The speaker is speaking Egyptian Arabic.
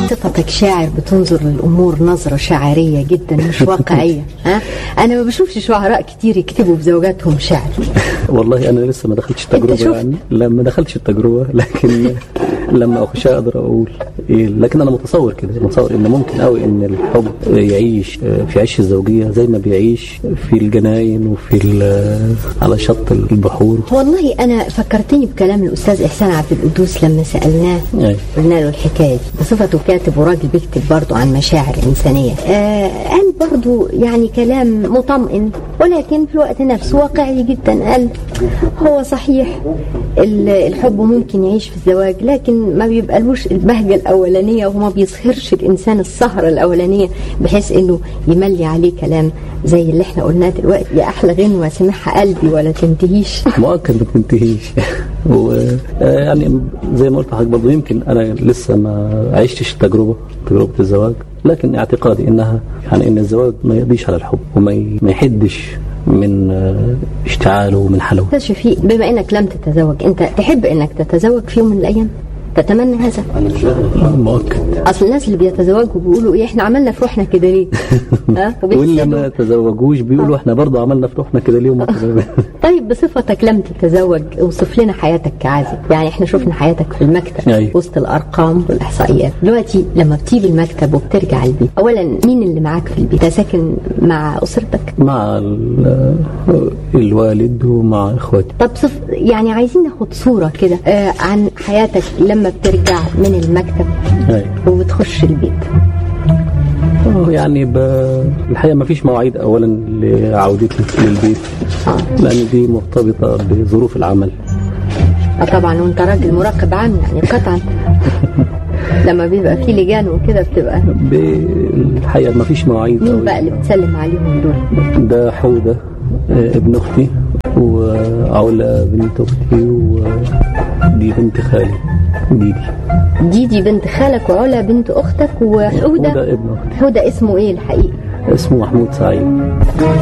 صفتك شاعر بتنظر للامور نظره شاعريه جدا مش واقعيه ها انا ما بشوفش شعراء كتير يكتبوا بزوجاتهم شعر والله انا لسه ما دخلتش شفت؟ التجربه يعني لا ما دخلتش التجربه لكن لما اخشها اقدر اقول إيه لكن انا متصور كده متصور ان ممكن قوي ان الحب يعيش في عيش الزوجيه زي ما بيعيش في الجناين وفي ال- على شط البحور والله انا فكرتني بكلام الاستاذ احسان عبد القدوس لما سالناه أي. قلنا له الحكايه دي بصفته كاتب وراجل بيكتب برضه عن مشاعر انسانيه آه قال برضه يعني كلام مطمئن ولكن في الوقت نفسه واقعي جدا قال هو صحيح ال- الحب ممكن يعيش في الزواج لكن ما بيبقالوش البهجه الاولانيه وما بيظهرش الانسان السهره الاولانيه بحيث انه يملي عليه كلام زي اللي احنا قلناه دلوقتي يا احلى غنوه سمعها قلبي ولا تنتهيش مؤكد ما تنتهيش و آه، يعني زي ما قلت لحضرتك برضه يمكن انا لسه ما عشتش التجربه تجربه الزواج لكن اعتقادي انها يعني ان الزواج ما يقضيش على الحب وما ي- ما يحدش من آه، اشتعاله ومن حلاوته استاذ شفيق بما انك لم تتزوج انت تحب انك تتزوج في يوم من الايام تتمنى هذا مؤكد اصل الناس اللي بيتزوجوا بيقولوا ايه احنا عملنا في روحنا كده ليه ها واللي ما وبيحسدوا. تزوجوش بيقولوا احنا برضه عملنا في روحنا كده ليه وما تزوجنا طيب بصفتك لم تتزوج اوصف لنا حياتك كعازب يعني احنا شفنا حياتك في المكتب أيوة. وسط الارقام والاحصائيات دلوقتي لما بتيجي المكتب وبترجع البيت اولا مين اللي معاك في البيت أنت ساكن مع اسرتك مع ال- الوالد ومع اخواتي طب صف يعني عايزين ناخد صورة كده آه عن حياتك لما بترجع من المكتب أيوة. وبتخش البيت آه، يعني ب... الحقيقه ما فيش مواعيد اولا لعودتي للبيت لان دي مرتبطه بظروف العمل اه طبعا وانت راجل مراقب عام يعني قطعا لما بيبقى في لجان وكده بتبقى بالحقيقه ما فيش مواعيد مين أوي. بقى اللي بتسلم عليهم دول ده حوده آه، ابن اختي وعلا بنت اختي ودي بنت خالي ديدي ديدي بنت خالك وعلا بنت اختك وحودة حوده ابن اختي حودة اسمه ايه الحقيقي اسمه محمود سعيد